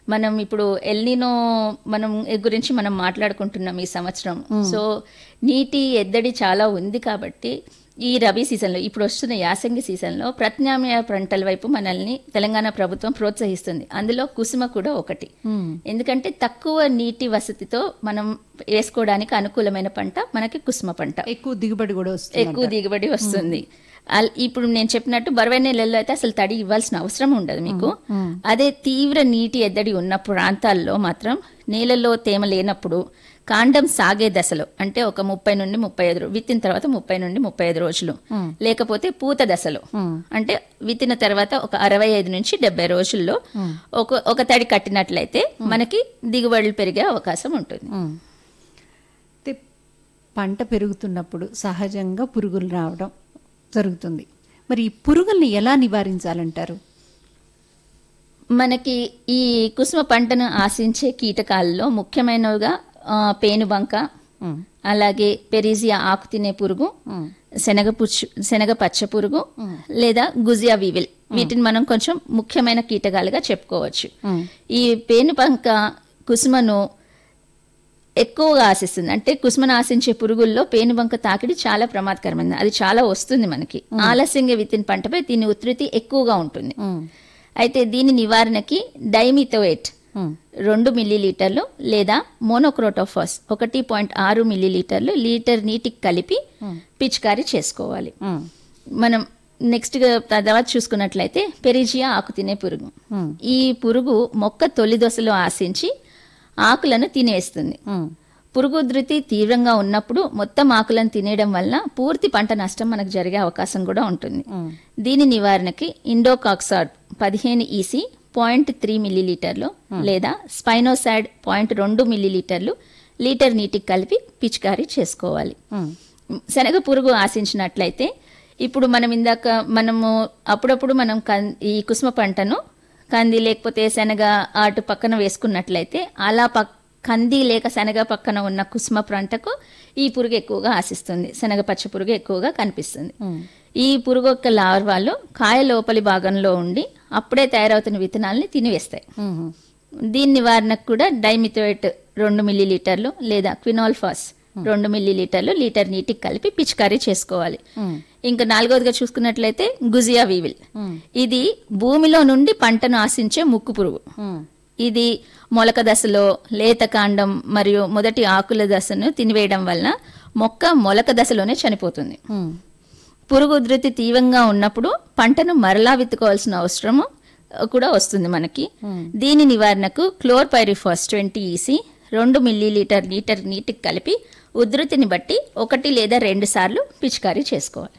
మనం ఇప్పుడు ఎల్నినో మనం గురించి మనం మాట్లాడుకుంటున్నాం ఈ సంవత్సరం సో నీటి ఎద్దడి చాలా ఉంది కాబట్టి ఈ రబీ సీజన్లో ఇప్పుడు వస్తున్న యాసంగి సీజన్లో ప్రత్యామ్నాయ పంటల వైపు మనల్ని తెలంగాణ ప్రభుత్వం ప్రోత్సహిస్తుంది అందులో కుసుమ కూడా ఒకటి ఎందుకంటే తక్కువ నీటి వసతితో మనం వేసుకోవడానికి అనుకూలమైన పంట మనకి కుసుమ పంట ఎక్కువ దిగుబడి కూడా వస్తుంది ఎక్కువ దిగుబడి వస్తుంది అల్- ఇప్పుడు నేను చెప్పినట్టు బరువైన నెలల్లో అయితే అసలు తడి ఇవ్వాల్సిన అవసరం ఉండదు మీకు అదే తీవ్ర నీటి ఎద్దడి ఉన్న ప్రాంతాల్లో మాత్రం నేలలో తేమ లేనప్పుడు కాండం సాగే దశలో అంటే ఒక ముప్పై నుండి ముప్పై ఐదు రో- విత్తిన తర్వాత ముప్పై నుండి ముప్పై ఐదు రోజులు లేకపోతే పూత దశలో అంటే విత్తిన తర్వాత ఒక అరవై ఐదు నుంచి డెబ్బై రోజుల్లో ఒక ఒక తడి కట్టినట్లయితే మనకి దిగుబడులు పెరిగే అవకాశం ఉంటుంది అయితే పంట పెరుగుతున్నప్పుడు సహజంగా పురుగులు రావడం జరుగుతుంది మరి ఈ పురుగుల్ని ఎలా నివారించాలంటారు మనకి ఈ కుసుమ పంటను ఆశించే కీటకాలలో ముఖ్యమైనవిగా ఆ, పేనుబంక అలాగే పెరీజియా ఆకు తినే పురుగు శనగ పుచ్చు శనగ పచ్చ పురుగు లేదా గుజియా వివిల్ వీటిని మనం కొంచెం ముఖ్యమైన కీటకాలుగా చెప్పుకోవచ్చు ఈ పేనుబంక కుసుమను ఎక్కువగా ఆశిస్తుంది అంటే కుసుమను ఆశించే పురుగుల్లో పేనుబంక తాకిడి చాలా ప్రమాదకరమైనది అది చాలా వస్తుంది మనకి ఆలస్యంగా విత్తిన పంటపై దీని ఉధృతి ఎక్కువగా ఉంటుంది అయితే దీని నివారణకి డైమిథోయేట్ రెండు మిల్లీలీటర్లు లేదా మోనోక్రోటోఫాస్ ఒకటి పాయింట్ ఆరు మిల్లీలీటర్లు లీటర్ నీటికి కలిపి పిచికారీ చేసుకోవాలి మనం నెక్స్ట్ తర్వాత చూసుకున్నట్లయితే పెరిజియా ఆకు తినే పురుగు ఈ పురుగు మొక్క తొలి దశలో ఆశించి ఆకులను తినేస్తుంది పురుగు ఉధృతి తీవ్రంగా ఉన్నప్పుడు మొత్తం ఆకులను తినేయడం వల్ల పూర్తి పంట నష్టం మనకు జరిగే అవకాశం కూడా ఉంటుంది దీని నివారణకి ఇండోకాక్సాడ్ పదిహేను ఈసీ పాయింట్ త్రీ మిల్లీలీటర్లు లేదా స్పైనోసాడ్ పాయింట్ రెండు మిల్లీలీటర్లు లీటర్ నీటికి కలిపి పిచికారీ చేసుకోవాలి శనగ పురుగు ఆశించినట్లయితే ఇప్పుడు మనం ఇందాక మనము అప్పుడప్పుడు మనం కం- ఈ కుసుమ పంటను కంది లేకపోతే శనగ అటు పక్కన వేసుకున్నట్లయితే అలా పక్ కంది లేక శనగ పక్కన ఉన్న కుసుమ పంటకు ఈ పురుగు ఎక్కువగా ఆశిస్తుంది శనగ పచ్చ పురుగు ఎక్కువగా కనిపిస్తుంది ఈ పురుగు యొక్క లార్వాలు కాయ లోపలి భాగంలో ఉండి అప్పుడే తయారవుతున్న విత్తనాలని తినివేస్తాయి దీని నివారణకు కూడా డైమిథోయేట్ రెండు మిల్లీలీటర్లు లేదా క్వినాల్ఫాస్ రెండు మిల్లీలీటర్లు లీటర్ నీటికి కలిపి పిచికారీ చేసుకోవాలి ఇంకా నాలుగవదిగా చూసుకున్నట్లయితే గుజియా వీవిల్ ఇది భూమిలో నుండి పంటను ఆశించే ముక్కు పురుగు ఇది మొలక దశలో లేత కాండం మరియు మొదటి ఆకుల దశను తినివేయడం వలన మొక్క మొలక దశలోనే చనిపోతుంది పురుగు ఉధృతి తీవ్రంగా ఉన్నప్పుడు పంటను మరలా విత్తుకోవాల్సిన అవసరము కూడా వస్తుంది మనకి దీని నివారణకు క్లోర్పైరిఫాస్ ట్వంటీ ఈసీ రెండు మిల్లీలీటర్ లీటర్ నీటికి కలిపి ఉధృతిని బట్టి ఒకటి లేదా రెండు సార్లు పిచికారీ చేసుకోవాలి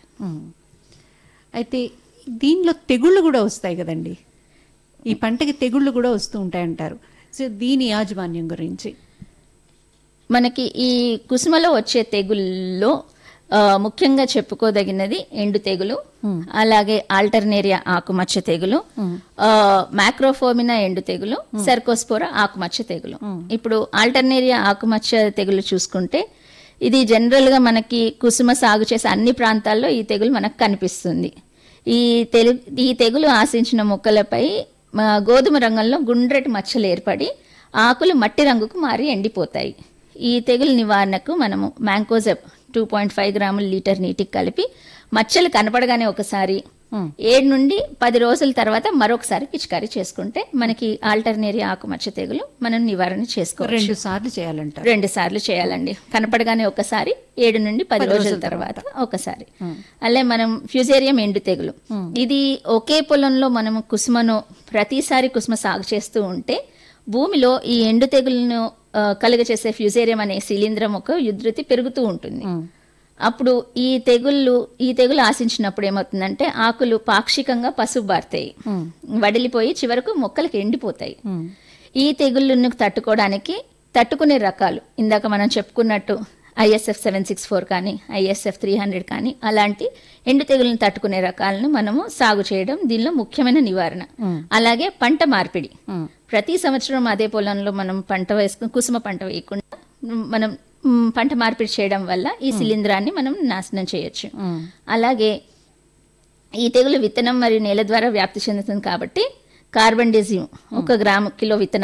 అయితే దీనిలో తెగుళ్ళు కూడా వస్తాయి కదండి ఈ పంటకి తెగుళ్ళు కూడా వస్తూ ఉంటాయంటారు సో దీని యాజమాన్యం గురించి మనకి ఈ కుసుమలో వచ్చే తెగుల్లో ఆ, ముఖ్యంగా చెప్పుకోదగినది ఎండు తెగులు అలాగే ఆల్టర్నేరియా ఆకుమచ్చ తెగులు ఆ, మ్యాక్రోఫోమినా ఎండు తెగులు సెర్కోస్పోరా ఆకుమచ్చ తెగులు ఇప్పుడు ఆల్టర్నేరియా ఆకుమచ్చ తెగులు చూసుకుంటే ఇది జనరల్గా మనకి కుసుమ సాగు చేసే అన్ని ప్రాంతాల్లో ఈ తెగులు మనకు కనిపిస్తుంది ఈ తెలు ఈ తెగులు ఆశించిన మొక్కలపై ఆ, గోధుమ రంగంలో గుండ్రటి మచ్చలు ఏర్పడి ఆకులు మట్టి రంగుకు మారి ఎండిపోతాయి ఈ తెగులు నివారణకు మనము మ్యాంకోజెబ్ టూ పాయింట్ ఫైవ్ గ్రాముల లీటర్ నీటికి కలిపి మచ్చలు కనపడగానే ఒకసారి ఏడు నుండి పది రోజుల తర్వాత మరొకసారి పిచికారీ చేసుకుంటే మనకి ఆల్టర్నేరియా ఆకుమచ్చ తెగులు మనం నివారణ చేసుకోవచ్చు రెండు సార్లు చేయాలంటారు రెండు సార్లు చేయాలండి కనపడగానే ఒకసారి ఏడు నుండి పది రోజుల తర్వాత ఒకసారి అలాగే మనం ఫ్యూజేరియం ఎండు తెగులు ఇది ఒకే పొలంలో మనం కుసుమను ప్రతిసారి కుసుమ సాగు చేస్తూ ఉంటే భూమిలో ఈ ఎండు తెగులను ఆ, కలుగచేసే ఫ్యూజేరియం అనే శిలీంధ్రం ఒక ఉధృతి పెరుగుతూ ఉంటుంది అప్పుడు ఈ తెగుళ్ళు ఈ తెగులు ఆశించినప్పుడు ఏమవుతుందంటే ఆకులు పాక్షికంగా పసుపు బారుతాయి వడిలిపోయి చివరకు మొక్కలకు ఎండిపోతాయి ఈ తెగుళ్ళను తట్టుకోవడానికి తట్టుకునే రకాలు ఇందాక మనం చెప్పుకున్నట్టు ఐఎస్ఎఫ్ సెవెన్ సిక్స్ ఫోర్ కానీ ఐఎస్ఎఫ్ త్రీ హండ్రెడ్ కానీ అలాంటి ఎండు తెగులను తట్టుకునే రకాలను మనము సాగు చేయడం దీనిలో ముఖ్యమైన నివారణ అలాగే పంట మార్పిడి ప్రతి సంవత్సరం అదే పొలంలో మనం పంట వేసుకుని కుసుమ పంట వేయకుండా మనం మ్, పంట మార్పిడి చేయడం వల్ల ఈ శిలీంధ్రాన్ని మనం నాశనం చేయొచ్చు అలాగే ఈ తెగులు విత్తనం మరియు నేల ద్వారా వ్యాప్తి చెందుతుంది కాబట్టి కార్బన్ డెజిమ్ ఒక గ్రాము కిలో విత్తనం